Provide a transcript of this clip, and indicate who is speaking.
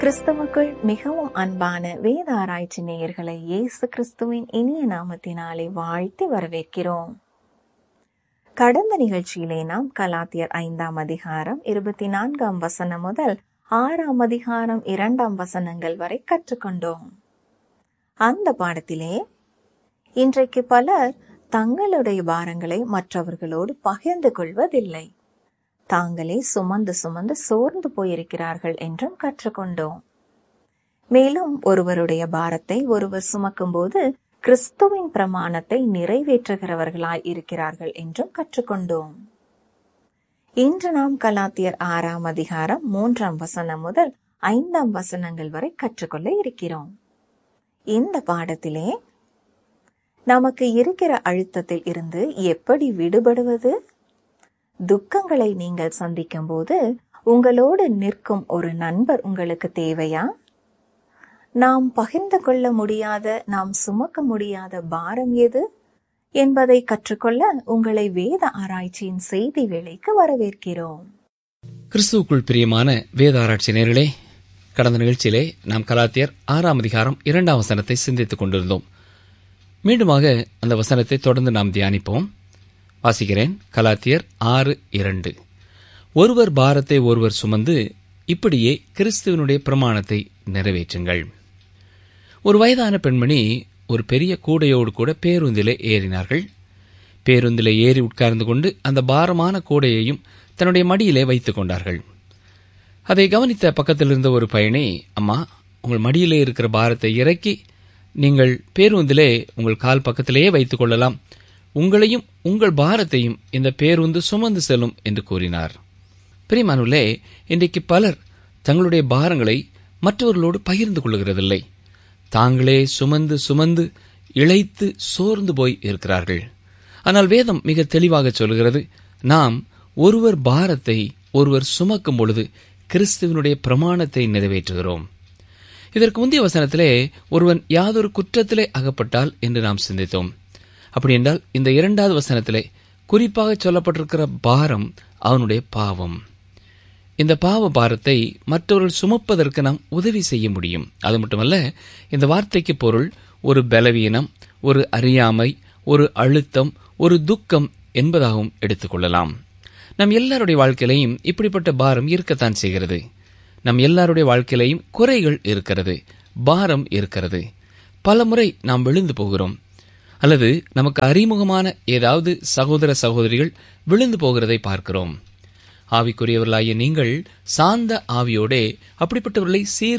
Speaker 1: கிறிஸ்துவுக்குள் மிகவும் அன்பான வேத ஆராய்ச்சி நேயர்களை இயேசு கிறிஸ்துவின் இனிய நாமத்தினாலே வாழ்த்தி வரவேற்கிறோம் கடந்த நிகழ்ச்சியிலே நாம் கலாத்தியர் ஐந்தாம் அதிகாரம் இருபத்தி நான்காம் வசனம் முதல் ஆறாம் அதிகாரம் இரண்டாம் வசனங்கள் வரை கற்றுக்கொண்டோம் அந்த பாடத்திலே இன்றைக்கு பலர் தங்களுடைய பாரங்களை மற்றவர்களோடு பகிர்ந்து கொள்வதில்லை தாங்களே சுமந்து சுமந்து சோர்ந்து போயிருக்கிறார்கள் என்றும் கற்றுக்கொண்டோம் மேலும் ஒருவருடைய பாரத்தை ஒருவர் சுமக்கும்போது கிறிஸ்துவின் பிரமாணத்தை நிறைவேற்றுகிறவர்களாய் இருக்கிறார்கள் என்றும் கற்றுக்கொண்டோம் இன்று நாம் கலாத்தியர் ஆறாம் அதிகாரம் மூன்றாம் வசனம் முதல் ஐந்தாம் வசனங்கள் வரை கற்றுக்கொள்ள இருக்கிறோம் இந்த பாடத்திலே நமக்கு இருக்கிற அழுத்தத்தில் இருந்து எப்படி விடுபடுவது துக்கங்களை நீங்கள் சந்திக்கும் போது உங்களோடு நிற்கும் ஒரு நண்பர் உங்களுக்கு தேவையா நாம் பகிர்ந்து கொள்ள முடியாத நாம் சுமக்க முடியாத பாரம் எது என்பதை கற்றுக்கொள்ள உங்களை வேத ஆராய்ச்சியின் செய்தி வேளைக்கு வரவேற்கிறோம்
Speaker 2: கிறிஸ்துவுக்குள் பிரியமான வேத ஆராய்ச்சி நேர்களே கடந்த நிகழ்ச்சியிலே நாம் கலாத்தியர் ஆறாம் அதிகாரம் இரண்டாம் வசனத்தை சிந்தித்துக் கொண்டிருந்தோம் மீண்டுமாக அந்த வசனத்தை தொடர்ந்து நாம் தியானிப்போம் வாசிக்கிறேன் கலாத்தியர் ஆறு இரண்டு ஒருவர் பாரத்தை ஒருவர் சுமந்து இப்படியே கிறிஸ்துவனுடைய பிரமாணத்தை நிறைவேற்றுங்கள் ஒரு வயதான பெண்மணி ஒரு பெரிய கூடையோடு கூட பேருந்திலே ஏறினார்கள் பேருந்திலே ஏறி உட்கார்ந்து கொண்டு அந்த பாரமான கூடையையும் தன்னுடைய மடியிலே வைத்துக் கொண்டார்கள் அதை கவனித்த பக்கத்தில் இருந்த ஒரு பயணி அம்மா உங்கள் மடியிலே இருக்கிற பாரத்தை இறக்கி நீங்கள் பேருந்திலே உங்கள் கால் பக்கத்திலேயே வைத்துக் கொள்ளலாம் உங்களையும் உங்கள் பாரத்தையும் இந்த பேருந்து சுமந்து செல்லும் என்று கூறினார் பிரிமானுள்ளே இன்றைக்கு பலர் தங்களுடைய பாரங்களை மற்றவர்களோடு பகிர்ந்து கொள்கிறதில்லை தாங்களே சுமந்து சுமந்து இழைத்து சோர்ந்து போய் இருக்கிறார்கள் ஆனால் வேதம் மிக தெளிவாக சொல்கிறது நாம் ஒருவர் பாரத்தை ஒருவர் சுமக்கும் பொழுது கிறிஸ்துவனுடைய பிரமாணத்தை நிறைவேற்றுகிறோம் இதற்கு முந்தைய வசனத்திலே ஒருவன் யாதொரு குற்றத்திலே அகப்பட்டால் என்று நாம் சிந்தித்தோம் அப்படி என்றால் இந்த இரண்டாவது வசனத்திலே குறிப்பாக சொல்லப்பட்டிருக்கிற பாரம் அவனுடைய பாவம் இந்த பாவ பாரத்தை மற்றவர்கள் சுமப்பதற்கு நாம் உதவி செய்ய முடியும் அது மட்டுமல்ல இந்த வார்த்தைக்கு பொருள் ஒரு பலவீனம் ஒரு அறியாமை ஒரு அழுத்தம் ஒரு துக்கம் என்பதாகவும் எடுத்துக்கொள்ளலாம் நம் எல்லாருடைய வாழ்க்கையிலையும் இப்படிப்பட்ட பாரம் இருக்கத்தான் செய்கிறது நம் எல்லாருடைய வாழ்க்கையிலையும் குறைகள் இருக்கிறது பாரம் இருக்கிறது பலமுறை நாம் விழுந்து போகிறோம் அல்லது நமக்கு அறிமுகமான ஏதாவது சகோதர சகோதரிகள் விழுந்து போகிறதை பார்க்கிறோம் ஆவிக்குரியவர்களாகிய நீங்கள் சாந்த ஆவியோடே அப்படிப்பட்டவர்களை சீர்